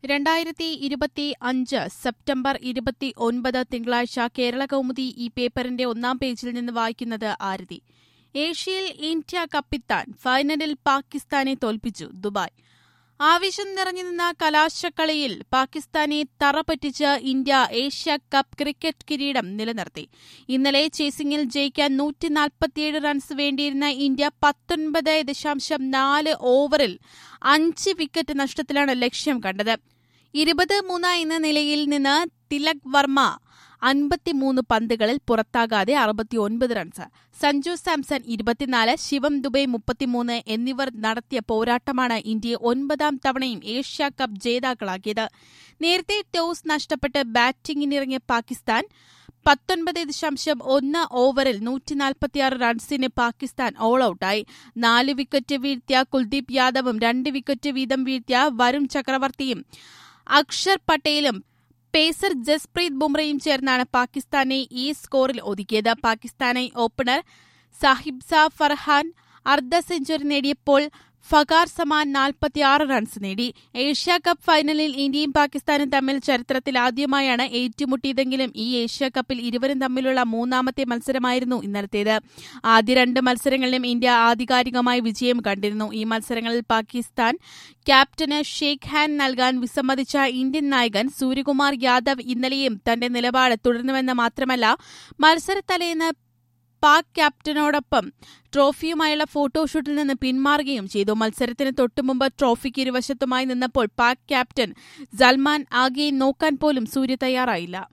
രണ്ടായിരത്തി ഇരുപത്തി അഞ്ച് സെപ്റ്റംബർ ഇരുപത്തി ഒൻപത് തിങ്കളാഴ്ച കേരള കൗമുദി ഈ പേപ്പറിന്റെ ഒന്നാം പേജിൽ നിന്ന് വായിക്കുന്നത് ആരതി ഏഷ്യയിൽ ഇന്ത്യ കപ്പിത്താൻ ഫൈനലിൽ പാകിസ്ഥാനെ തോൽപ്പിച്ചു ദുബായ് ആവേശം നിറഞ്ഞു നിന്ന കലാശക്കളിയിൽ പാകിസ്ഥാനെ തറപറ്റിച്ച് ഇന്ത്യ ഏഷ്യ കപ്പ് ക്രിക്കറ്റ് കിരീടം നിലനിർത്തി ഇന്നലെ ചേസിംഗിൽ ജയിക്കാൻ നൂറ്റി നാൽപ്പത്തിയേഴ് റൺസ് വേണ്ടിയിരുന്ന ഇന്ത്യ പത്തൊൻപത് ദശാംശം നാല് ഓവറിൽ അഞ്ച് വിക്കറ്റ് നഷ്ടത്തിലാണ് ലക്ഷ്യം കണ്ടത് ഇരുപത് മൂന്ന് എന്ന നിലയിൽ നിന്ന് തിലക് വർമ്മ അൻപത്തിമൂന്ന് പന്തുകളിൽ പുറത്താകാതെ അറുപത്തിയൊൻപത് റൺസ് സഞ്ജു സാംസൺ ഇരുപത്തിനാല് ശിവം ദുബൈ മുപ്പത്തിമൂന്ന് എന്നിവർ നടത്തിയ പോരാട്ടമാണ് ഇന്ത്യയെ ഒൻപതാം തവണയും ഏഷ്യ കപ്പ് ജേതാക്കളാക്കിയത് നേരത്തെ ടോസ് നഷ്ടപ്പെട്ട് ബാറ്റിംഗിനിറങ്ങിയ പാകിസ്ഥാൻ പത്തൊൻപത് ദശാംശം ഒന്ന് ഓവറിൽ നൂറ്റിനാൽപ്പത്തിയാറ് റൺസിന് പാകിസ്ഥാൻ ഓൾ ഔട്ടായി നാല് വിക്കറ്റ് വീഴ്ത്തിയ കുൽദീപ് യാദവും രണ്ട് വിക്കറ്റ് വീതം വീഴ്ത്തിയ വരുൺ ചക്രവർത്തിയും അക്ഷർ പട്ടേലും പേസർ ജസ്പ്രീത് ബുംറയും ചേർന്നാണ് പാകിസ്ഥാനെ ഈ സ്കോറിൽ ഒതുക്കിയത് പാകിസ്ഥാനായി ഓപ്പണർ സാഹിബ്സ ഫർഹാൻ അർദ്ധ സെഞ്ചുറി നേടിയപ്പോൾ ഫഗാർ സമാൻ നാൽപ്പത്തിയാറ് റൺസ് നേടി ഏഷ്യ കപ്പ് ഫൈനലിൽ ഇന്ത്യയും പാകിസ്ഥാനും തമ്മിൽ ചരിത്രത്തിൽ ആദ്യമായാണ് ഏറ്റുമുട്ടിയതെങ്കിലും ഈ ഏഷ്യ കപ്പിൽ ഇരുവരും തമ്മിലുള്ള മൂന്നാമത്തെ മത്സരമായിരുന്നു ഇന്നലത്തേത് ആദ്യ രണ്ട് മത്സരങ്ങളിലും ഇന്ത്യ ആധികാരികമായി വിജയം കണ്ടിരുന്നു ഈ മത്സരങ്ങളിൽ പാകിസ്ഥാൻ ക്യാപ്റ്റന് ഷേക്ക് ഹാൻഡ് നൽകാൻ വിസമ്മതിച്ച ഇന്ത്യൻ നായകൻ സൂര്യകുമാർ യാദവ് ഇന്നലെയും തന്റെ നിലപാട് തുടർന്നുവെന്ന് മാത്രമല്ല മത്സരത്തലേന്ന് പാക് ക്യാപ്റ്റനോടൊപ്പം ട്രോഫിയുമായുള്ള ഫോട്ടോഷൂട്ടിൽ നിന്ന് പിന്മാറുകയും ചെയ്തു മത്സരത്തിന് തൊട്ടുമുമ്പ് ട്രോഫിക്ക് ഇരുവശത്തുമായി നിന്നപ്പോൾ പാക് ക്യാപ്റ്റൻ സൽമാൻ ആകെ നോക്കാൻ പോലും സൂര്യ തയ്യാറായില്ല